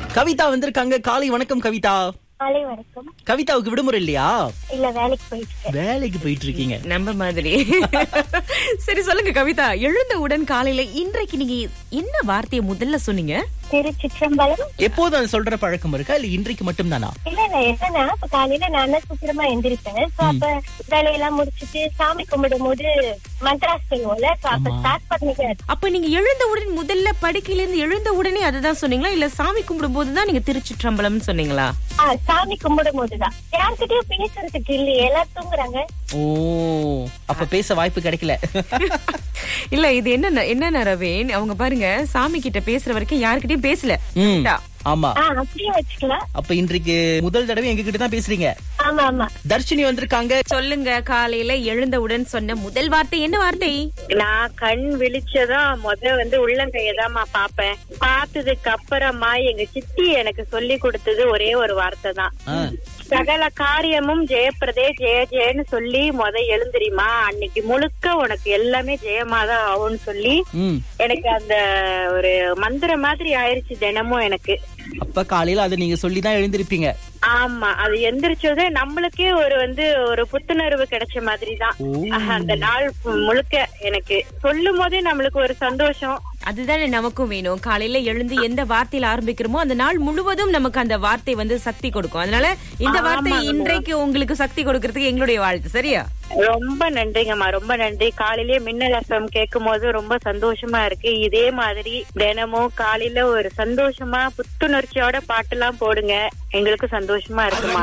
கவிதா வந்திருக்காங்க காலை வணக்கம் கவிதா காலை வணக்கம் கவிதாவுக்கு விடுமுறை இல்லையா இல்ல வேலைக்கு போயிட்டு இருக்கேன் வேலைக்கு போயிட்டு இருக்கீங்க நம்ம மாதிரி சரி சொல்லுங்க கவிதா எழுந்தவுடன் காலையில இன்றைக்கு நீங்க என்ன வார்த்தையை முதல்ல சொன்னீங்க திருச்சிற்றம்பலம் எப்போதும் அது சொல்ற பழக்கம் இருக்கா இல்ல இன்றைக்கு மட்டும் தானா இல்ல இல்ல என்னன்னா இப்ப காலையில நான் தான் சீக்கிரமா எந்திரிப்பேன் சோ அப்ப வேலையெல்லாம் முடிச்சிட்டு சாமி கும்பிடும் போது மந்த்ராஸ் சொல்லுவோம்ல சோ அப்ப ஸ்டார்ட் பண்ணிட்டு அப்ப நீங்க எழுந்தவுடன் முதல்ல படுக்கையில இருந்து எழுந்த உடனே அதுதான் சொன்னீங்களா இல்ல சாமி கும்பிடும் போதுதான் நீங்க திருச்சிற்றம்பலம்னு சொன்னீங்களா ஆ, சாமி கும்பிடும் போதுதான் யார்கிட்டயும் பேசுறதுக்கு இல்லையே எல்லாம் தூங்குறாங்க ஓ அப்ப பேச வாய்ப்பு கிடைக்கல இல்ல இது என்ன என்ன ரவேன் அவங்க பாருங்க சாமி கிட்ட பேசுற வரைக்கும் யாருக்கிட்டயும் பேசல ம், ஆமா ஆ அப்படியே வச்சுக்கலாம் அப்ப இன்றைக்கு முதல் தடவை எங்க கிட்ட தான் பேசுறீங்க ஆமா ஆமா தர்ஷினி வந்திருக்காங்க சொல்லுங்க காலையில எழுந்தவுடன் சொன்ன முதல் வார்த்தை என்ன வார்த்தை நான் கண் விழிச்சதும் முத வந்து உள்ளங்கையதாம்மா பாப்பேன் பார்த்ததுக்கு அப்புறமா எங்க சித்தி எனக்கு சொல்லி கொடுத்தது ஒரே ஒரு வார்த்தை தான் ஆ, சகல காரியமும் ஜெயப்பிரதே ஜெய ஜெயன்னு சொல்லி முத எழுந்திரிமா அன்னைக்கு முழுக்க உனக்கு எல்லாமே ஜெயமாதான் ஆகும்னு சொல்லி ம். எனக்கு அந்த ஒரு மந்திரம் மாதிரி ஆயிருச்சு தினமும் எனக்கு அப்ப காலையில அதை நீங்க சொல்லிதான் எழுந்திருப்பீங்க ஆமா அது எந்திரிச்சதே நம்மளுக்கே ஒரு வந்து ஒரு புத்துணர்வு கிடைச்ச மாதிரி தான் ஓ. அந்த நாள் முழுக்க எனக்கு சொல்லும் போதே நம்மளுக்கு ஒரு சந்தோஷம் அதுதானே நமக்கும் வேணும் காலையில எழுந்து எந்த வார்த்தையில ஆரம்பிக்கிறோமோ அந்த நாள் முழுவதும் நமக்கு அந்த வார்த்தை வந்து சக்தி கொடுக்கும் அதனால இந்த வார்த்தை இன்றைக்கு உங்களுக்கு சக்தி கொடுக்கறதுக்கு எங்களுடைய வாழ்த்து சரியா ரொம்ப நன்றிங்கம்மா ரொம்ப நன்றி காலையிலேயே மின்னல் எஃப்எம் கேட்கும் போது ரொம்ப சந்தோஷமா இருக்கு இதே மாதிரி தினமும் காலையில ஒரு சந்தோஷமா புத்துணர்ச்சியோட பாட்டெல்லாம் போடுங்க எங்களுக்கு சந்தோஷமா இருக்குமா